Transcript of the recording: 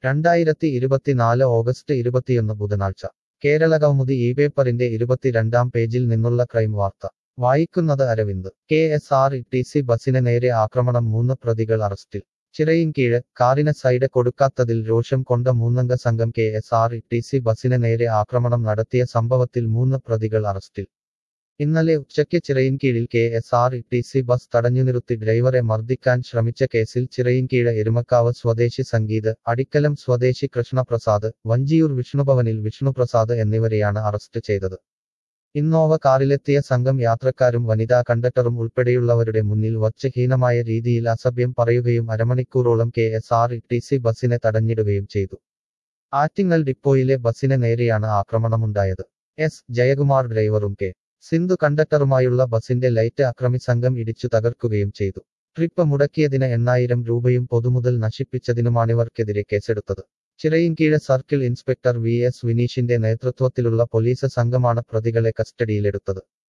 രണ്ടായിരത്തി ഇരുപത്തിനാല് ഓഗസ്റ്റ് ഇരുപത്തിയൊന്ന് ബുധനാഴ്ച കേരള കൗമുദി ഈ പേപ്പറിന്റെ ഇരുപത്തിരണ്ടാം പേജിൽ നിന്നുള്ള ക്രൈം വാർത്ത വായിക്കുന്നത് Aravind K S R T C ബസിന് നേരെ ആക്രമണം മൂന്ന് പ്രതികൾ അറസ്റ്റിൽ ചിറയിൻകീഴ് കാറിന് സൈഡ് കൊടുക്കാത്തതിൽ രോഷം കൊണ്ട മൂന്നംഗ സംഘം K S R T C ബസിന് നേരെ ആക്രമണം നടത്തിയ സംഭവത്തിൽ മൂന്ന് പ്രതികൾ അറസ്റ്റിൽ ഇന്നലെ ഉച്ചയ്ക്ക് ചിറയിൻകീഴിൽ K S R T C bus തടഞ്ഞുനിർത്തി ഡ്രൈവറെ മർദ്ദിക്കാൻ ശ്രമിച്ച കേസിൽ ചിറയിൻകീഴ് എരുമക്കാവ് സ്വദേശി സംഗീത് അടിക്കലം സ്വദേശി കൃഷ്ണപ്രസാദ് വഞ്ചിയൂർ വിഷ്ണുഭവനിൽ വിഷ്ണുപ്രസാദ് എന്നിവരെയാണ് അറസ്റ്റ് ചെയ്തത് ഇന്നോവ കാറിലെത്തിയ സംഘം യാത്രക്കാരും വനിതാ കണ്ടക്ടറും ഉൾപ്പെടെയുള്ളവരുടെ മുന്നിൽ വച്ച് ഹീനമായ രീതിയിൽ അസഭ്യം പറയുകയും അരമണിക്കൂറോളം K S R T C ബസിനെ തടഞ്ഞിടുകയും ചെയ്തു ആറ്റിങ്ങൽ ഡിപ്പോയിലെ ബസിന് നേരെയാണ് ആക്രമണമുണ്ടായത് എസ് ജയകുമാർ ഡ്രൈവറും കെ സിന്ധു കണ്ടക്ടറുമായുള്ള ബസിന്റെ ലൈറ്റ് അക്രമി സംഘം ഇടിച്ചു തകർക്കുകയും ചെയ്തു ട്രിപ്പ് മുടക്കിയതിന് എണ്ണായിരം രൂപയും പൊതുമുതൽ നശിപ്പിച്ചതിനുമാണിവർക്കെതിരെ കേസെടുത്തത് Chirayinkeezhu circle inspector V S വിനീഷിന്റെ നേതൃത്വത്തിലുള്ള പോലീസ് സംഘമാണ് പ്രതികളെ കസ്റ്റഡിയിലെടുത്തത്